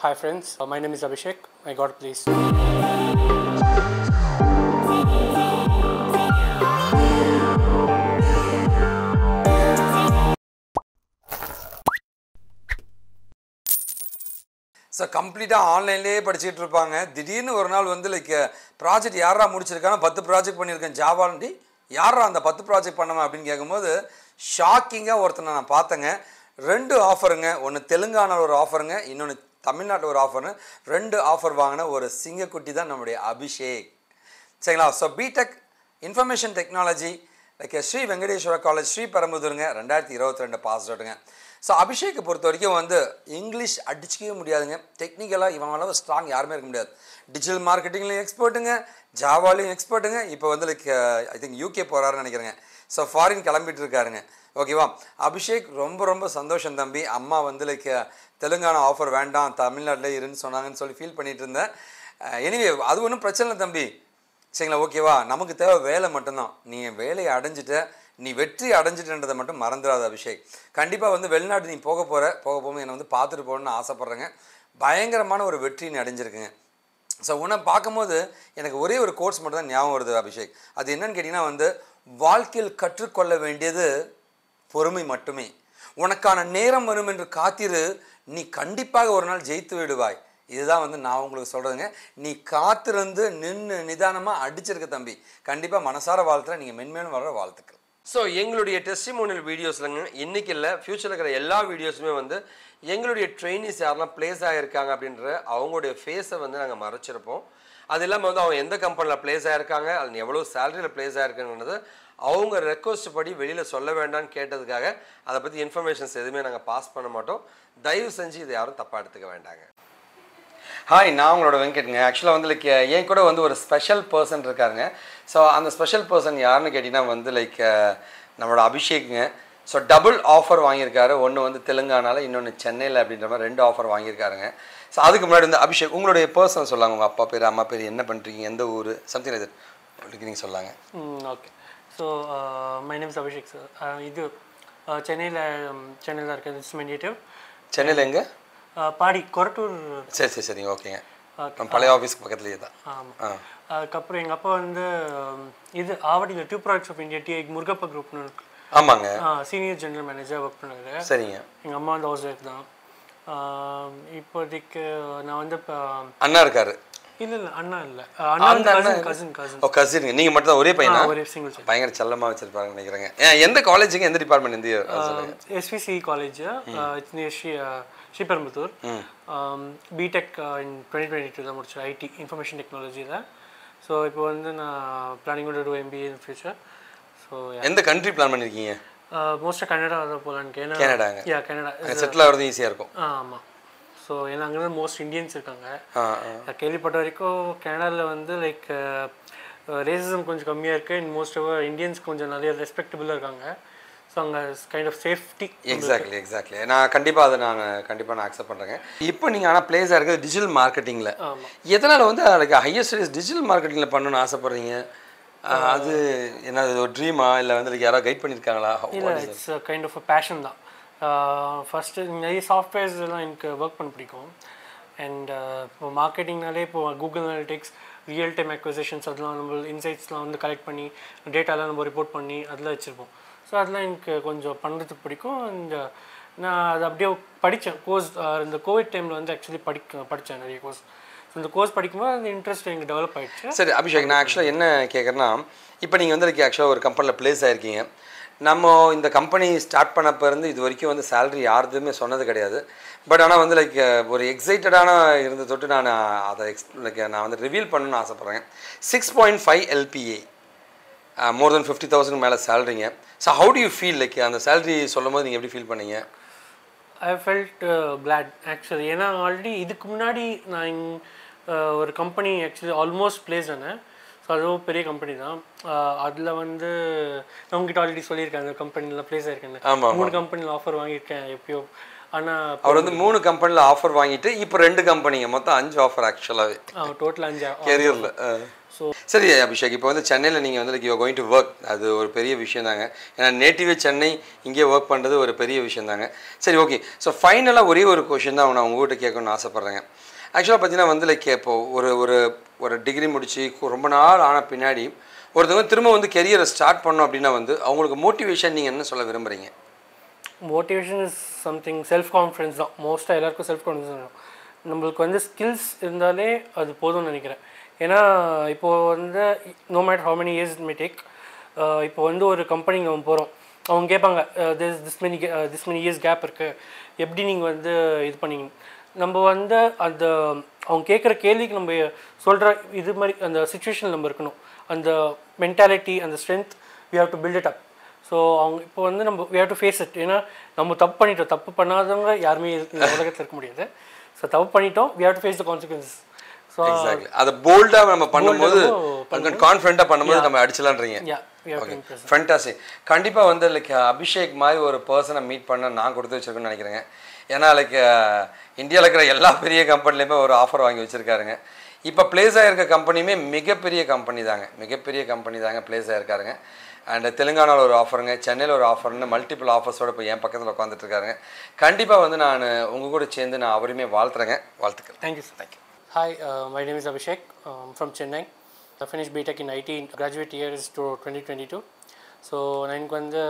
Hi friends, uh, my name is Abhishek. May God please. So கம்ப்ளீட்டாக ஆன்லைன்லேயே படிச்சுட்டு இருப்பாங்க திடீர்னு ஒரு நாள் வந்து லைக் ப்ராஜெக்ட் யாரா முடிச்சிருக்காங்க பத்து ப்ராஜெக்ட் பண்ணியிருக்கேன் ஜாவாண்டி யாரா அந்த பத்து ப்ராஜெக்ட் பண்ணவன் அப்படின்னு கேட்கும்போது ஷாக்கிங்காக ஒருத்தனை நான் பார்த்தேங்க ரெண்டு ஆஃபருங்க ஒன்று தெலுங்கானாவில் ஒரு ஆஃபருங்க இன்னொன்று தமிழ்நாட்டில் ஒரு ஆஃபர்னு ரெண்டு ஆஃபர் வாங்கின ஒரு சிங்கக்குட்டி தான் நம்முடைய அபிஷேக் சரிங்களா so BTech information technology like Sri Venkateswara college Sri பெரம்புதூருங்க ரெண்டாயிரத்தி இருபத்தி ரெண்டு பாஸ் அவுட்டுங்க ஸோ அபிஷேக்கை பொறுத்த வரைக்கும் வந்து இங்கிலீஷ் அடிச்சிக்கவே முடியாதுங்க டெக்னிக்கலாக இவன் அளவு ஸ்ட்ராங் யாருமே இருக்க முடியாது டிஜிட்டல் மார்க்கெட்டிங்லையும் எக்ஸ்பர்ட்டுங்க ஜாவாலையும் எக்ஸ்பர்ட்டுங்க இப்போ வந்து லைக் ஐ திங்க் யூகே போகிறாருன்னு நினைக்கிறேங்க ஸோ ஃபாரின் கிளம்பிட்டு இருக்காருங்க ஓகேவா அபிஷேக் ரொம்ப ரொம்ப சந்தோஷம் தம்பி அம்மா வந்து லைக் தெலுங்கானா ஆஃபர் வேண்டாம் தமிழ்நாட்டில் இருன்னு சொன்னாங்கன்னு சொல்லி ஃபீல் பண்ணிட்டு இருந்தேன் எனிவே அது ஒன்றும் பிரச்சனை இல்லை தம்பி சரிங்களா ஓகேவா நமக்கு தேவை வேலை மட்டும்தான் நீ வேலையை அடைஞ்சிட்ட நீ வெற்றி அடைஞ்சிட்டன்றதை மட்டும் மறந்துடாத அபிஷேக் கண்டிப்பாக வந்து வெளிநாட்டு நீ போக போகிற போக போகும்போது என்னை வந்து பார்த்துட்டு போகணுன்னு ஆசைப்பட்றேங்க பயங்கரமான ஒரு வெற்றி நீ அடைஞ்சிருக்குங்க ஸோ உன்னை பார்க்கும்போது எனக்கு ஒரே ஒரு கோர்ஸ் மட்டும் தான் ஞாபகம் வருது அபிஷேக் அது என்னன்னு கேட்டிங்கன்னா வந்து வாழ்க்கையில் கற்றுக்கொள்ள வேண்டியது பொறுமை மட்டுமே உனக்கான நேரம் வரும் என்று காத்திரு நீ கண்டிப்பாக ஒரு நாள் ஜெயித்து விடுவாய் இதுதான் வந்து நான் உங்களுக்கு சொல்கிறதுங்க நீ காத்திருந்து நின்று நிதானமாக அடிச்சிருக்க தம்பி கண்டிப்பாக மனசார வாழ்த்துல நீங்கள் மென்மேலும் வர வாழ்த்துக்கள் ஸோ எங்களுடைய டெஸ்டிமோனியல் வீடியோஸ்லங்க இன்னைக்கு இல்லை ஃப்யூச்சரில் இருக்கிற எல்லா வீடியோஸுமே வந்து எங்களுடைய ட்ரெயினிஸ் யாரெல்லாம் பிளேஸ் ஆகிருக்காங்க அப்படின்ற அவங்களுடைய ஃபேஸை வந்து நாங்கள் மறைச்சிருப்போம் அது இல்லாமல் வந்து அவங்க எந்த கம்பெனியில் பிளேஸ் ஆகிருக்காங்க அது எவ்வளோ சேலரியில் பிளேஸ் ஆகிருக்குன்றது அவங்க ரெக்வஸ்ட் படி வெளியில் சொல்ல வேண்டாம்னு கேட்டதுக்காக அதை பற்றி இன்ஃபர்மேஷன்ஸ் எதுவுமே நாங்கள் பாஸ் பண்ண மாட்டோம் தயவு செஞ்சு இதை யாரும் தப்பாக எடுத்துக்க வேண்டாங்க ஹாய் நான் உங்களோட வெங்கட்ங்க ஆக்சுவலாக வந்து லைக் என் கூட வந்து ஒரு ஸ்பெஷல் பர்சன் இருக்காருங்க ஸோ அந்த ஸ்பெஷல் பர்சன் யாருன்னு கேட்டிங்கன்னா வந்து லைக் நம்மளோட அபிஷேக்குங்க ஸோ டபுள் ஆஃபர் வாங்கியிருக்காரு ஒன்று வந்து தெலுங்கானாவில் இன்னொன்று சென்னையில் அப்படின்ற மாதிரி ரெண்டு ஆஃபர் வாங்கியிருக்காருங்க ஸோ அதுக்கு முன்னாடி வந்து அபிஷேக் உங்களுடைய பர்சன் சொல்லாங்க உங்கள் அப்பா பேர் அம்மா பேர் என்ன பண்ணுறீங்க எந்த ஊர் சம்திங் இது உங்களுக்கு நீங்கள் சொல்லாங்க Mm, okay. So uh, my name is Abhishek sir. Uh, இது uh, சென்னையில் சென்னையில் இருக்க திஸ் மை நேட்டிவ் சென்னையில் எங்கே பாடி கொரட்டூர் சரி சரி சரிங்க ஓகேங்க Okay. நம்ம பழைய ஆஃபீஸ்க்கு பக்கத்துலேயே தான் ஆமாம் ஆ அதுக்கப்புறம் எங்கள் அப்பா வந்து um, இது ஆவடியில் tube products of India T Murugappa குரூப்னு இருக்கு ஆமாங்க சீனியர் ஜெனரல் மேனேஜர் ஒர்க் பண்ணாரு சரிங்க எங்கள் அம்மா வந்து ஹவுஸ் ஒய்ஃப் தான் Um, இப்போதைக்கு நான் வந்து இப்போ அண்ணா இருக்காரு இல்லை இல்லை அண்ணா இல்லை அண்ணா வந்து கசின் கசின் கசின் ஓ கசினுங்க நீங்கள் மட்டும் தான் ஒரே பையனா ஒரே சிங்கிள் சைல்டு பயங்கர செல்லமா வச்சிருப்பாங்கன்னு நினைக்கிறேங்க ஏன் எந்த காலேஜுங்க எந்த டிபார்ட்மெண்ட் எந்த year? அது சொல்லுங்க SVC college it's near Sri Sriperumbudur BTech in twenty twenty two தான் முடிச்சேன் ஐடி இன்ஃபர்மேஷன் டெக்னாலஜியில் ஸோ இப்போ வந்து நான் planning to MBA in future so எந்த கண்ட்ரி பிளான் பண்ணிருக்கீங்க மோஸ்ட்டாக கனடா தான் போகலான்னு ஏன்னா கனடாங்க. யா கனடா செட்டில் ஆகிறது ஈஸியாக இருக்கும் ஆமாம் ஸோ ஏன்னா அங்கே தான் மோஸ்ட் இந்தியன்ஸ் இருக்காங்க ஆ ஆ நான் கேள்விப்பட்ட வரைக்கும் கனடாவில் வந்து லைக் ரேசிசம் கொஞ்சம் கம்மியாக இருக்குது அண்ட் மோஸ்ட் ஆஃப் இந்தியன்ஸ் கொஞ்சம் நிறைய ரெஸ்பெக்டபுளாக இருக்காங்க ஸோ அங்கே kind of safety exactly exactly நான் கண்டிப்பாக அதை நான் கண்டிப்பாக நான் அக்செப்ட் பண்ணுறேங்க இப்போ நீங்கள் ஆனால் பிளேஸாக இருக்கிறது டிஜிட்டல் மார்க்கெட்டிங்கில் எதனால் வந்து அதுக்கு ஹையஸ்ட் ஸ்டடீஸ் டிஜிட்டல் மார்க்கெட்டிங்கில் பண்ணணும்னு ஆசைப்பட்றீங்க ஆஹ், அது என்ன அது ஒரு ட்ரீமா இல்லை வந்து like யாராவது கைட் பண்ணியிருக்காங்களா இல்லை இட்ஸ் கைண்ட் ஆஃப் பேஷன் தான் ஃபஸ்ட்டு நிறைய சாஃப்ட்வேர்ஸ் எல்லாம் எனக்கு ஒர்க் பண்ண பிடிக்கும் அண்ட் இப்போ மார்க்கெட்டிங்னாலே இப்போ Google analytics real time acquisitions அதெல்லாம் நம்ம இன்சைட்ஸ்லாம் வந்து கலெக்ட் பண்ணி டேட்டாலாம் நம்ம ரிப்போர்ட் பண்ணி அதெல்லாம் வச்சுருப்போம் ஸோ அதெல்லாம் எனக்கு கொஞ்சம் பண்ணுறதுக்கு பிடிக்கும் அண்ட் நான் அது அப்படியே படித்தேன் கோர்ஸ் இந்த கோவிட் டைமில் வந்து ஆக்சுவலி படிக்க படித்தேன் நிறைய கோர்ஸ் ஸோ இந்த கோர்ஸ் படிக்கும்போது அந்த இன்ட்ரெஸ்ட் எனக்கு டெவலப் ஆயிடுச்சு சரி அபிஷேக் நான் ஆக்சுவலாக என்ன கேட்குறேன்னா இப்போ நீங்கள் வந்து ஆக்சுவலாக ஒரு கம்பெனியில் ப்ளேஸ் ஆயிருக்கீங்க நம்ம இந்த கம்பெனி ஸ்டார்ட் பண்ணப்போ இருந்து இது வரைக்கும் வந்து சேலரி யாருதுமே சொன்னது கிடையாது பட் ஆனால் வந்து லைக் ஒரு எக்ஸைட்டடான இருந்த தொட்டு நான் அதை எக்ஸ் லைக் நான் வந்து ரிவீல் பண்ணணும்னு ஆசைப்பட்றேன் six point five LPA more then fifty thousand மேலே சேலரிங்க so how do you feel like அந்த சேலரி சொல்லும் போது நீங்கள் எப்படி ஃபீல் பண்ணீங்க ஐ ஃபெல்ட் கிளாட் ஆக்சுவலி ஏன்னா ஆல்ரெடி இதுக்கு முன்னாடி நான் இங்க, uh, ஒரு கம்பெனி ஆக்சுவலி ஆல்மோஸ்ட் பிளேஸ் ஆனேன் ஸோ அதுவும் பெரிய கம்பெனி தான் அதில் வந்து நான் உங்ககிட்ட ஆல்ரெடி சொல்லியிருக்கேன் அந்த கம்பெனியில் பிளேஸ் ஆமா, ஆயிருக்கேன் மூணு கம்பெனியில் ஆஃபர் வாங்கியிருக்கேன் எப்பயோ ஆனால் அவர் வந்து மூணு கம்பெனியில் ஆஃபர் வாங்கிட்டு இப்போ ரெண்டு கம்பெனிங்க மொத்தம் அஞ்சு ஆஃபர் ஆக்சுவலாகவே டோட்டல் அஞ்சு கெரியரில் ஸோ சரி அபிஷேக் இப்போ வந்து சென்னையில் நீங்கள் வந்து யூ கோயிங் டு ஒர்க் அது ஒரு பெரிய விஷயம் தாங்க ஏன்னா நேட்டிவே சென்னை இங்கே ஒர்க் பண்ணுறது ஒரு பெரிய விஷயம் தாங்க சரி ஓகே ஸோ ஃபைனலாக ஒரே ஒரு கொஷின் தான் நான் உங்ககிட்ட கேட்கணும்னு ஆசைப்பட்றேங்க ஆக்சுவலாக பார்த்தீங்கன்னா வந்து லைக் இப்போ ஒரு ஒரு ஒரு டிகிரி முடிச்சு கு- ரொம்ப நாள் ஆன பின்னாடி ஒருத்தவங்க திரும்ப வந்து கெரியரை ஸ்டார்ட் பண்ணோம் அப்படின்னா வந்து அவங்களுக்கு மோட்டிவேஷன் நீங்கள் என்ன சொல்ல விரும்புகிறீங்க motivation is something self confidence தான் மோஸ்ட்டாக எல்லாருக்கும் செல்ஃப் கான்ஃபிடன்ஸ் வேணும் நம்மளுக்கு வந்து ஸ்கில்ஸ் இருந்தாலே அது போதும்னு நினைக்கிறேன் ஏன்னா இப்போது வந்து no matter how many years may take இப்போ வந்து ஒரு கம்பெனிக்கு நம்ம போகிறோம் அவங்க கேட்பாங்க this this many this many years gap இருக்குது எப்படி நீங்கள் வந்து இது பண்ணீங்க நம்ம வந்து அந்த அவங்க கேட்குற கேள்விக்கு நம்ம சொல்கிற இது மாதிரி அந்த சுச்சுவேஷன் நம்ம இருக்கணும் அந்த மென்டாலிட்டி அந்த strength we have to build it up so அவங்க இப்போ வந்து நம்ம we have to face it ஏன்னா நம்ம தப்பு பண்ணிட்டோம் தப்பு பண்ணாதவங்க யாருமே இந்த உலகத்தில் இருக்க முடியாது ஸோ தப்பு பண்ணிட்டோம் we have to face the consequences so exactly அதை போல்டாக நம்ம பண்ணும்போது பண்ணும்போது கான்ஃபிடண்ட்டாக பண்ணும்போது நம்ம அடிச்சலான்றீங்க yeah we have to okay impress fantastic கண்டிப்பாக வந்து லைக் அபிஷேக் மாதிரி ஒரு பர்சனை மீட் பண்ண நான் கொடுத்து வச்சிருக்கேன்னு நினைக்கிறேங்க ஏன்னா லைக் இந்தியாவில் இருக்கிற எல்லா பெரிய கம்பெனிலையுமே ஒரு ஆஃபர் வாங்கி வச்சுருக்காருங்க இப்போ பிளேஸ் ஆகிருக்க கம்பெனியுமே மிகப்பெரிய கம்பெனி தாங்க மிகப்பெரிய கம்பெனி தாங்க பிளேஸ் ஆகிருக்காருங்க அண்ட் தெலுங்கானாவில் ஒரு ஆஃபருங்க சென்னையில் ஒரு ஆஃபர்னு மல்டிபிள் ஆஃபர்ஸோட இப்போ என் பக்கத்தில் உட்காந்துட்டு இருக்காருங்க கண்டிப்பாக வந்து நான் உங்கள் கூட சேர்ந்து நான் அவரையுமே வாழ்த்துறேங்க வாழ்த்துக்கள் Thank you, sir. Thank you. Hi, uh, my name is Abhishek um, from Chennai. I finished BTech in IT. Graduate year is to 2022. So நான் எனக்கு வந்து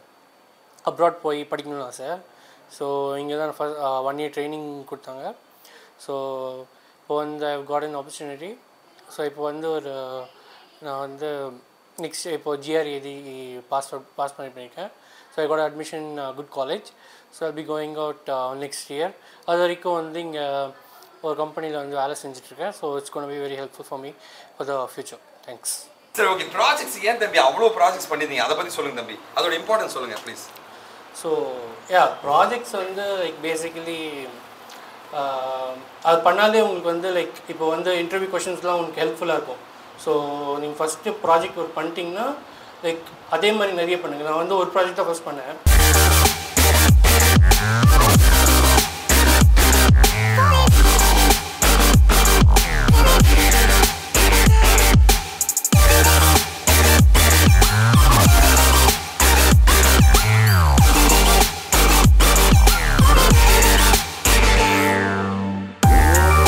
அப்ராட் போய் படிக்கணும்னு ஆசை ஸோ இங்கே தான் ஃபஸ்ட் ஒன் இயர் ட்ரைனிங் கொடுத்தாங்க ஸோ இப்போ வந்து I got an opportunity so இப்போ வந்து ஒரு நான் வந்து நெக்ஸ்ட் இப்போ ஜிஆர் எழுதி பாஸ் பாஸ் பண்ணி பண்ணியிருக்கேன் so I got admission good college so I be going out next year அது வரைக்கும் வந்து இங்கே ஒரு கம்பெனியில் வந்து வேலை செஞ்சுட்ருக்கேன் so it's gonna be very helpful for me for the future thanks சரி ஓகே ப்ராஜெக்ட்ஸ் ஏன் தம்பி அவ்வளோ ப்ராஜெக்ட்ஸ் பண்ணியிருந்தீங்க அதை பற்றி சொல்லுங்கள் தம்பி அதோட இம்பார்ட்டன்ஸ் சொல்லுங்கள் ப்ளீஸ் ஸோ யா ப்ராஜெக்ட்ஸ் வந்து லைக் பேசிக்கலி அது பண்ணாலே உங்களுக்கு வந்து லைக் இப்போ வந்து இன்டர்வியூ கொஷின்ஸ்லாம் உங்களுக்கு ஹெல்ப்ஃபுல்லாக இருக்கும் ஸோ நீங்கள் ஃபஸ்ட்டு ப்ராஜெக்ட் ஒர்க் பண்ணிட்டீங்கன்னா லைக் அதே மாதிரி நிறைய பண்ணுங்கள் நான் வந்து ஒரு ப்ராஜெக்ட் தான் ஃபஸ்ட் பண்ணேன்